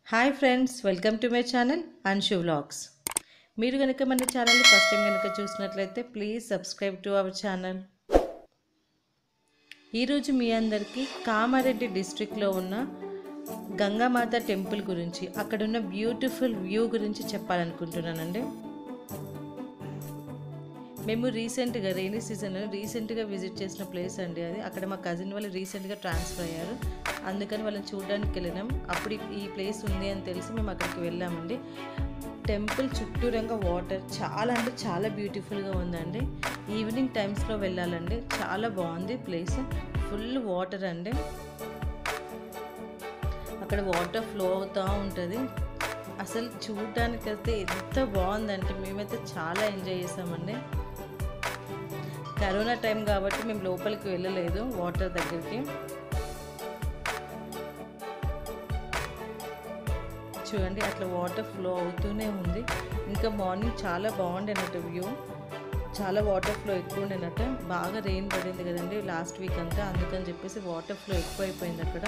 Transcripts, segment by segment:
Hi friends welcome to my channel Anshu vlogs మీరు కనుక మన ఛానల్ని ఫస్ట్ టైం కనుక చూసినట్లయితే please subscribe to our channel ఈరోజు మీ అందరికీ కామారెడ్డి డిస్ట్రిక్ట్లో ఉన్న గంగామాత టెంపుల్ గురించి అక్కడ ఉన్న బ్యూటిఫుల్ వ్యూ గురించి చెప్పాలనుకుంటున్నానండి మేము రీసెంట్గా రైనీ సీజన్లో రీసెంట్గా విజిట్ చేసిన ప్లేస్ అండి అది అక్కడ మా కజిన్ వాళ్ళు రీసెంట్గా ట్రాన్స్ఫర్ అయ్యారు అందుకని వాళ్ళని చూడడానికి వెళ్ళినాం అప్పుడు ఈ- ఈ ప్లేస్ ఉంది అని తెలిసి మేము అక్కడికి వెళ్ళామండి టెంపుల్ చుట్టూరంగా వాటర్ చాలా అంటే చాలా బ్యూటిఫుల్గా ఉందండి ఈవినింగ్ టైమ్స్లో వెళ్ళాలండి చాలా బాగుంది ప్లేస్ ఫుల్ వాటర్ అండి అక్కడ వాటర్ ఫ్లో అవుతూ ఉంటుంది అసలు చూడడానికైతే ఎంత బాగుందంటే మేమైతే చాలా ఎంజాయ్ చేసామండి కరోనా టైం కాబట్టి మేము లోపలికి వెళ్ళలేదు వాటర్ దగ్గరికి చూడండి అట్లా వాటర్ ఫ్లో అవుతూనే ఉంది ఇంకా మార్నింగ్ చాలా బాగుండేనట్టు వ్యూ చాలా వాటర్ ఫ్లో ఎక్కువ ఉండేనట్టు బాగా రెయిన్ పడింది కదండి లాస్ట్ వీక్ అంతా అందుకని చెప్పేసి వాటర్ ఫ్లో ఎక్కువ అయిపోయింది అక్కడ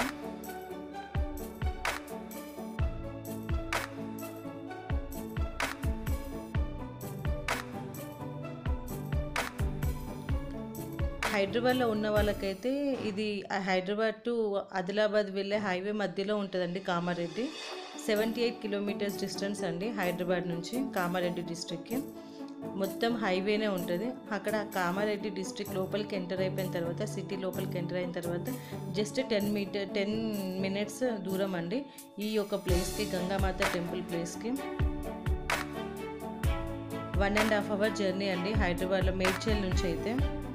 హైదరాబాద్లో ఉన్న వాళ్ళకైతే ఇది ఆ హైదరాబాద్ టు ఆదిలాబాద్ వెళ్ళే హైవే మధ్యలో ఉంటుందండి Kamareddy seventy eight kilometres distance అండి హైదరాబాద్ నుంచి కామారెడ్డి డిస్ట్రిక్ట్కి మొత్తం హైవేనే ఉంటుంది అక్కడ కామారెడ్డి డిస్ట్రిక్ట్ లోపలికి ఎంటర్ అయిపోయిన తర్వాత సిటీ లోపలికి ఎంటర్ అయిన తర్వాత just ten meter ten minutes దూరం అండి ఈ యొక్క ప్లేస్కి గంగామాత టెంపుల్ ప్లేస్కి one and half hour journey అండి హైదరాబాద్లో మేడ్చల్ నుంచి అయితే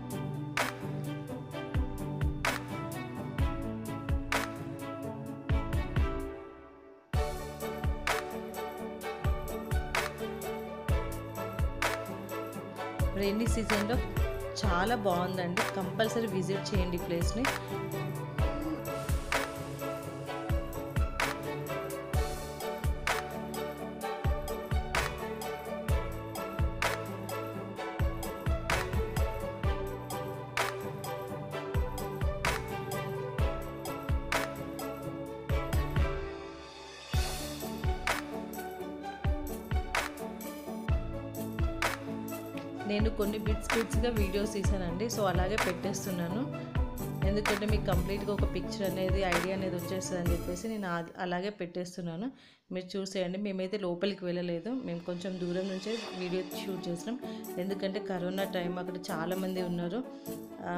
రెయినీ సీజన్లో చాలా బాగుందండి కంపల్సరీ విజిట్ చేయండి ఈ ప్లేస్ని నేను కొన్ని బిట్స్ బిట్స్గా వీడియోస్ తీసానండి సో అలాగే పెట్టేస్తున్నాను ఎందుకంటే మీకు కంప్లీట్గా ఒక పిక్చర్ అనేది ఐడియా అనేది వచ్చేస్తుంది అని చెప్పేసి నేను అది అలాగే పెట్టేస్తున్నాను మీరు చూసేయండి మేమైతే లోపలికి వెళ్ళలేదు మేము కొంచెం దూరం నుంచే వీడియో షూట్ చేసినాం ఎందుకంటే కరోనా టైం అక్కడ చాలామంది ఉన్నారు ఆ,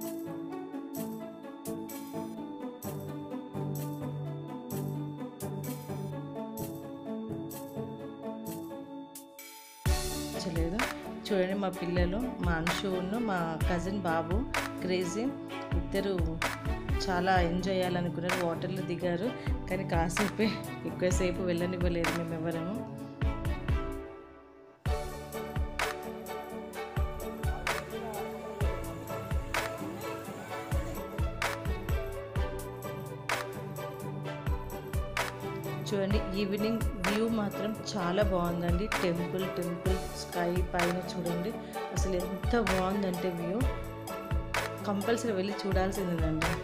నచ్చలేదు చూడండి మా పిల్లలు మా అంశును మా కజిన్ బాబు క్రేజీ ఇద్దరు చాలా ఎంజాయ్ చేయాలనుకున్నారు వాటర్లో దిగారు కానీ కాసేపే ఎక్కువసేపు వెళ్ళనివ్వలేదు మేము ఎవరము చూడండి ఈవినింగ్ వ్యూ మాత్రం చాలా బాగుందండి టెంపుల్ టెంపుల్ స్కై పైన చూడండి అసలు ఎంత బాగుందంటే వ్యూ కంపల్సరీ వెళ్ళి చూడాల్సిందేనండి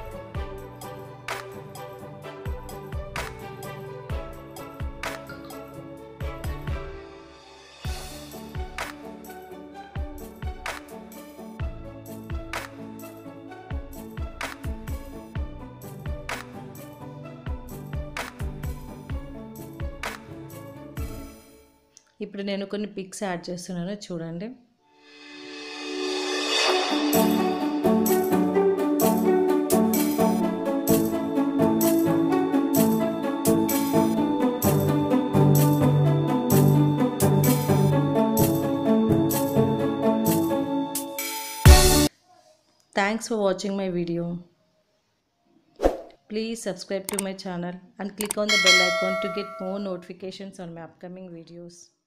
ఇప్పుడు నేను కొన్ని పిక్స్ యాడ్ చేస్తున్నాను చూడండి thanks for watching my video Please subscribe to my channel and click on the bell icon to get more notifications on my upcoming videos.